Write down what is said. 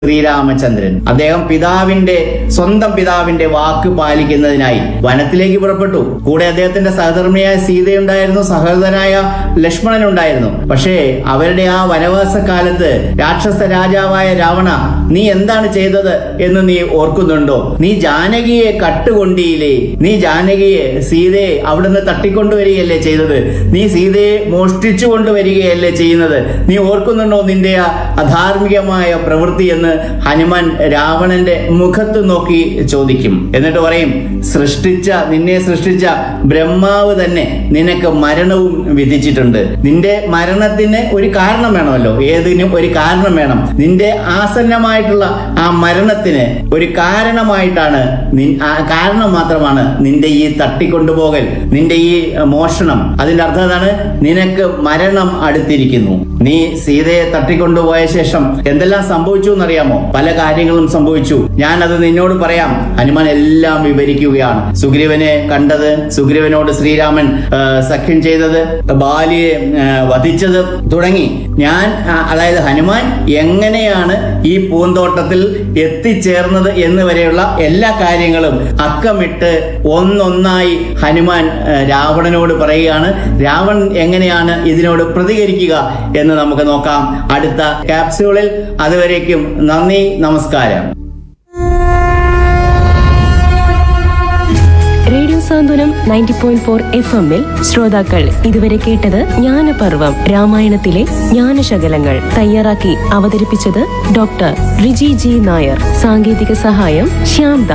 ശ്രീരാമചന്ദ്രൻ അദ്ദേഹം പിതാവിന്റെ സ്വന്തം പിതാവിന്റെ വാക്ക് പാലിക്കുന്നതിനായി വനത്തിലേക്ക് പുറപ്പെട്ടു കൂടെ അദ്ദേഹത്തിന്റെ സഹധർമ്മിയായ സീതയുണ്ടായിരുന്നു സഹോദരനായ ലക്ഷ്മണൻ ഉണ്ടായിരുന്നു പക്ഷേ അവരുടെ ആ വനവാസ കാലത്ത് രാക്ഷസ രാജാവായ രാവണ നീ എന്താണ് ചെയ്തത് എന്ന് നീ ഓർക്കുന്നുണ്ടോ നീ ജാനകിയെ കട്ടുകൊണ്ടിയില്ലേ നീ ജാനകിയെ സീതയെ അവിടുന്ന് തട്ടിക്കൊണ്ടുവരികയല്ലേ ചെയ്തത് നീ സീതയെ മോഷ്ടിച്ചു കൊണ്ടുവരികയല്ലേ ചെയ്യുന്നത് നീ ഓർക്കുന്നുണ്ടോ നിന്റെ ആ അധാർമികമായ പ്രവൃത്തി എന്ന് ഹനുമാൻ രാവണന്റെ മുഖത്ത് നോക്കി ചോദിക്കും എന്നിട്ട് പറയും സൃഷ്ടിച്ച നിന്നെ സൃഷ്ടിച്ച ബ്രഹ്മാവ് തന്നെ നിനക്ക് മരണവും വിധിച്ചിട്ടുണ്ട് നിന്റെ മരണത്തിന് ഒരു കാരണം വേണമല്ലോ ഏതിനും ഒരു കാരണം വേണം നിന്റെ ആസന്നമായിട്ടുള്ള ആ മരണത്തിന് ഒരു കാരണമായിട്ടാണ് നിൻ- ആ കാരണം മാത്രമാണ് നിന്റെ ഈ തട്ടിക്കൊണ്ടുപോകൽ നിന്റെ ഈ മോഷണം അതിന്റെ അർത്ഥം എന്താണ് നിനക്ക് മരണം അടുത്തിരിക്കുന്നു നീ സീതയെ തട്ടിക്കൊണ്ടുപോയ ശേഷം എന്തെല്ലാം സംഭവിച്ചു എന്നറിയാമോ പല കാര്യങ്ങളും സംഭവിച്ചു ഞാൻ അത് നിന്നോട് പറയാം ഹനുമാൻ എല്ലാം വിവരിക്കുകയാണ് സുഗ്രീവനെ കണ്ടത് സുഗ്രീവനോട് ശ്രീരാമൻ ആ, സഖ്യം ചെയ്തത് ബാലിയെ ആ, വധിച്ചത് തുടങ്ങി ഞാൻ ആ, അതായത് ഹനുമാൻ എങ്ങനെയാണ് ഈ പൂന്തോട്ടത്തിൽ എത്തിച്ചേർന്നത് എന്ന് വരെയുള്ള എല്ലാ കാര്യങ്ങളും അക്കമിട്ട് ഒന്നൊന്നായി ഹനുമാൻ ആ, രാവണനോട് പറയുകയാണ് രാവൺ എങ്ങനെയാണ് ഇതിനോട് പ്രതികരിക്കുക എന്ന് നമുക്ക് നോക്കാം അടുത്ത ക്യാപ്സ്യൂളിൽ അതുവരേക്കും നന്ദി നമസ്കാരം radio Santhwanam ninety point four F എമ്മിൽ ശ്രോതാക്കൾ ഇതുവരെ കേട്ടത് ജ്ഞാനപർവം രാമായണത്തിലെ ജ്ഞാനശകലങ്ങൾ തയ്യാറാക്കി അവതരിപ്പിച്ചത് ഡോക്ടർ റിജി ജി നായർ സാങ്കേതിക സഹായം ശ്യാം ദാസ്